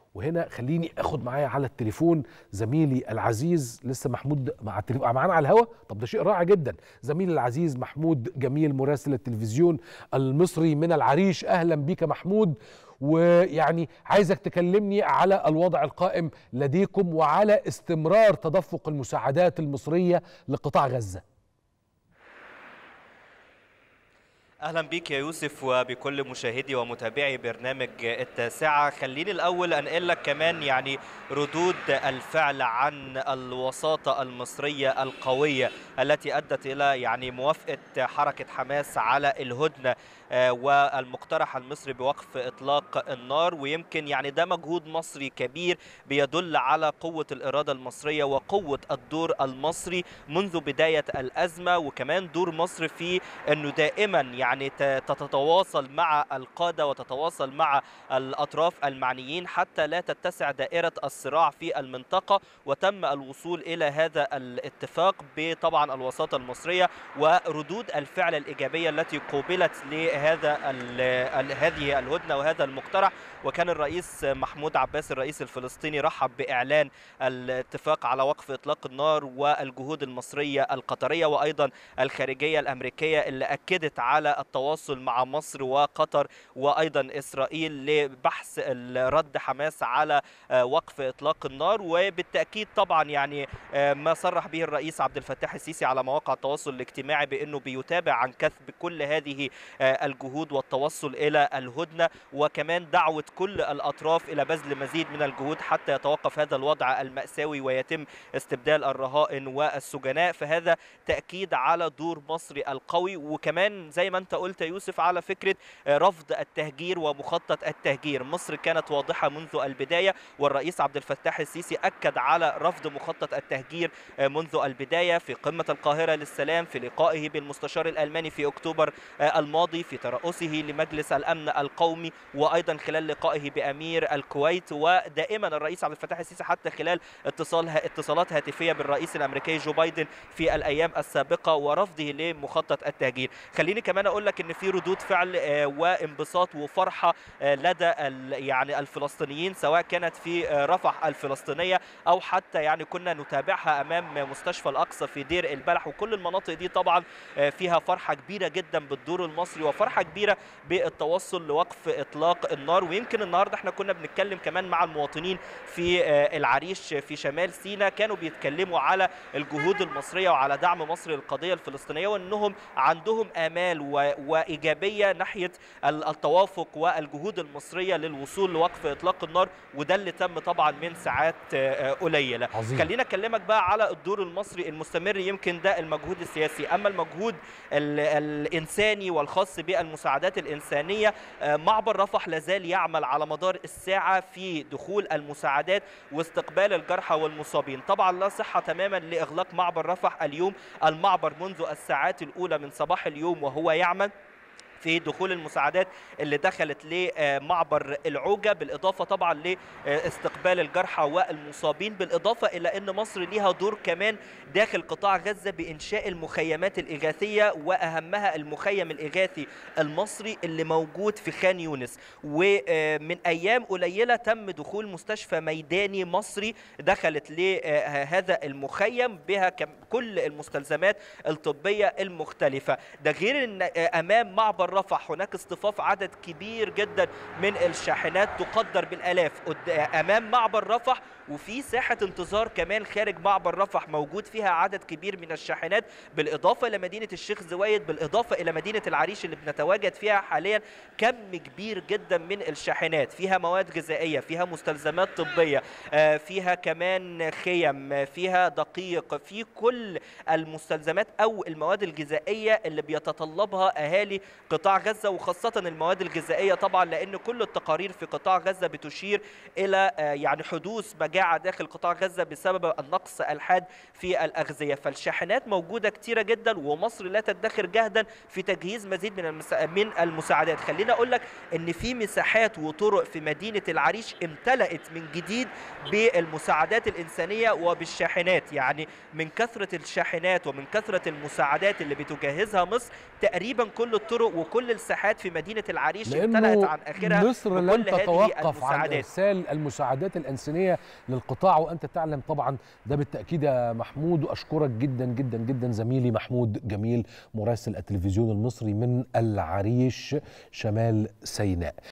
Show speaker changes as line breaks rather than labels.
وهنا خليني اخد معايا على التليفون زميلي العزيز لسه محمود مع التليفون معانا على الهوا طب ده شيء رائع جدا زميلي العزيز محمود جميل مراسل التلفزيون المصري من العريش اهلا بيك محمود ويعني عايزك تكلمني على الوضع القائم لديكم وعلى استمرار تدفق المساعدات المصريه لقطاع غزه
اهلا بيك يا يوسف وبكل مشاهدي ومتابعي برنامج التاسعه خليني الاول انقل لك كمان يعني ردود الفعل عن الوساطه المصريه القويه التي ادت الى يعني موافقه حركه حماس على الهدنه والمقترح المصري بوقف اطلاق النار ويمكن يعني ده مجهود مصري كبير بيدل على قوه الاراده المصريه وقوه الدور المصري منذ بدايه الازمه وكمان دور مصر في انه دائما يعني تتواصل مع القاده وتتواصل مع الاطراف المعنيين حتى لا تتسع دائره الصراع في المنطقه وتم الوصول الى هذا الاتفاق بطبعا الوساطه المصريه وردود الفعل الايجابيه التي قوبلت هذا هذه الهدنه وهذا المقترح وكان الرئيس محمود عباس الرئيس الفلسطيني رحب باعلان الاتفاق على وقف اطلاق النار والجهود المصريه القطريه وايضا الخارجيه الامريكيه اللي اكدت على التواصل مع مصر وقطر وايضا اسرائيل لبحث رد حماس على وقف اطلاق النار وبالتاكيد طبعا يعني ما صرح به الرئيس عبد الفتاح السيسي على مواقع التواصل الاجتماعي بانه بيتابع عن كثب كل هذه الجهود والتوصل الى الهدنه وكمان دعوه كل الاطراف الى بذل مزيد من الجهود حتى يتوقف هذا الوضع الماساوي ويتم استبدال الرهائن والسجناء فهذا تاكيد على دور مصري القوي وكمان زي ما انت قلت يا يوسف على فكره رفض التهجير ومخطط التهجير مصر كانت واضحه منذ البدايه والرئيس عبد الفتاح السيسي اكد على رفض مخطط التهجير منذ البدايه في قمه القاهره للسلام في لقائه بالمستشار الالماني في اكتوبر الماضي في ترأسه لمجلس الامن القومي وايضا خلال لقائه بامير الكويت ودائما الرئيس عبد الفتاح السيسي حتى خلال اتصال اتصالات هاتفيه بالرئيس الامريكي جو بايدن في الايام السابقه ورفضه لمخطط التهجير خليني كمان اقول لك ان في ردود فعل وانبساط وفرحه لدى يعني الفلسطينيين سواء كانت في رفح الفلسطينيه او حتى يعني كنا نتابعها امام مستشفى الاقصى في دير البلح وكل المناطق دي طبعا فيها فرحه كبيره جدا بالدور المصري وفرحه كبيره بالتوصل لوقف اطلاق النار ويمكن النهارده احنا كنا بنتكلم كمان مع المواطنين في العريش في شمال سيناء كانوا بيتكلموا على الجهود المصريه وعلى دعم مصر للقضيه الفلسطينيه وانهم عندهم امال وايجابيه ناحيه التوافق والجهود المصريه للوصول لوقف اطلاق النار وده اللي تم طبعا من ساعات قليله
عظيم.
خلينا اكلمك بقى على الدور المصري المستمر يمكن ده المجهود السياسي اما المجهود الانساني والخاص بالمساعدات الانسانيه معبر رفح لازال يعمل على مدار الساعه في دخول المساعدات واستقبال الجرحى والمصابين طبعا لا صحه تماما لاغلاق معبر رفح اليوم المعبر منذ الساعات الاولى من صباح اليوم وهو يعمل في دخول المساعدات اللي دخلت لمعبر العوجة بالإضافة طبعا لاستقبال الجرحى والمصابين بالإضافة إلى أن مصر ليها دور كمان داخل قطاع غزة بإنشاء المخيمات الإغاثية وأهمها المخيم الإغاثي المصري اللي موجود في خان يونس ومن أيام قليلة تم دخول مستشفى ميداني مصري دخلت لهذا المخيم بها كل المستلزمات الطبية المختلفة ده غير أن أمام معبر رفح هناك اصطفاف عدد كبير جدا من الشاحنات تقدر بالالاف امام معبر رفح وفي ساحه انتظار كمان خارج معبر رفح موجود فيها عدد كبير من الشاحنات بالاضافه الى مدينه الشيخ زويد بالاضافه الى مدينه العريش اللي بنتواجد فيها حاليا كم كبير جدا من الشاحنات فيها مواد غذائيه فيها مستلزمات طبيه فيها كمان خيم فيها دقيق في كل المستلزمات او المواد الغذائيه اللي بيتطلبها اهالي قطاع غزه وخاصه المواد الغذائيه طبعا لان كل التقارير في قطاع غزه بتشير الى يعني حدوث مجاعه داخل قطاع غزه بسبب النقص الحاد في الاغذيه فالشاحنات موجوده كتيره جدا ومصر لا تدخر جهدا في تجهيز مزيد من من المساعدات خليني اقول لك ان في مساحات وطرق في مدينه العريش امتلأت من جديد بالمساعدات الانسانيه وبالشاحنات يعني من كثره الشاحنات ومن كثره المساعدات اللي بتجهزها مصر تقريبا كل الطرق وكل الساحات في مدينه العريش
لأنه
امتلأت عن اخرها
مصر لن
بكل هذه
تتوقف عن
المساعدات.
ارسال المساعدات الانسانيه للقطاع وانت تعلم طبعا ده بالتاكيد يا محمود واشكرك جدا جدا جدا زميلي محمود جميل مراسل التلفزيون المصري من العريش شمال سيناء